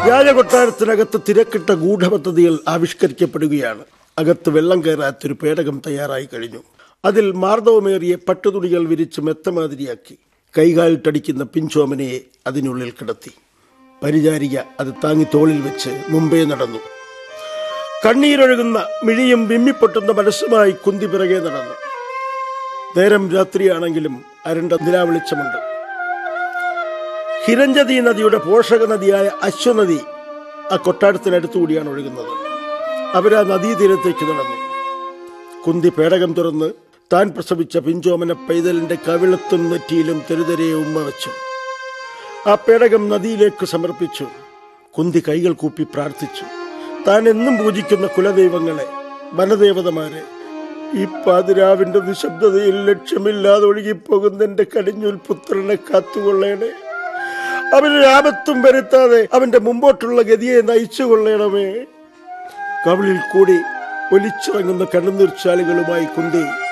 രാജകൊട്ടാരത്തിനകത്ത് തിരക്കിട്ട ഗൂഢപദ്ധതികൾ ആവിഷ്കരിക്കപ്പെടുകയാണ് അകത്ത് വെള്ളം കയറാത്തൊരു പേടകം തയ്യാറായി കഴിഞ്ഞു അതിൽ മാർദ്ദവമേറിയ പട്ടുതുണികൾ വിരിച്ച് മെത്തമാതിരിയാക്കി കൈകാലിട്ടടിക്കുന്ന പിഞ്ചോമനയെ അതിനുള്ളിൽ കിടത്തി പരിചാരിക അത് താങ്ങി തോളിൽ വെച്ച് മുമ്പേ നടന്നു കണ്ണീരൊഴുകുന്ന മിഴിയും വിമ്മിപ്പൊട്ടുന്ന മനസ്സുമായി കുന്തി പിറകെ നടന്നു നേരം രാത്രിയാണെങ്കിലും അരണ്ട നിലാവെളിച്ചമുണ്ട് ഹിരഞ്ചതി നദിയുടെ പോഷക നദിയായ അശ്വനദി ആ കൊട്ടാരത്തിനടുത്തുകൂടിയാണ് ഒഴുകുന്നത് അവരാ നദീതീരത്തേക്ക് നടന്നു കുന്തി പേടകം തുറന്ന് താൻ പ്രസവിച്ച പിഞ്ചോമന പൈതലിന്റെ കവിളത്തും നെറ്റിയിലും തെരുതെരെ ഉമ്മ വെച്ചു ആ പേടകം നദിയിലേക്ക് സമർപ്പിച്ചു കുന്തി കൈകൾ കൂപ്പി പ്രാർത്ഥിച്ചു താൻ എന്നും പൂജിക്കുന്ന കുലദൈവങ്ങളെ വനദേവതമാരെ ഈ പാതിരാവിന്റെ നിശബ്ദതയിൽ ലക്ഷ്യമില്ലാതെ ഒഴുകിപ്പോകുന്ന എന്റെ കടിഞ്ഞൂൽ പുത്രനെ കാത്തുകൊള്ളേണേ അവന് ആപത്തും വരുത്താതെ അവന്റെ മുമ്പോട്ടുള്ള ഗതിയെ നയിച്ചു കൊള്ളണമേ കവിളിൽ കൂടി ഒലിച്ചിറങ്ങുന്ന കണ്ണുനീർച്ചാലുകളുമായി കുന്തി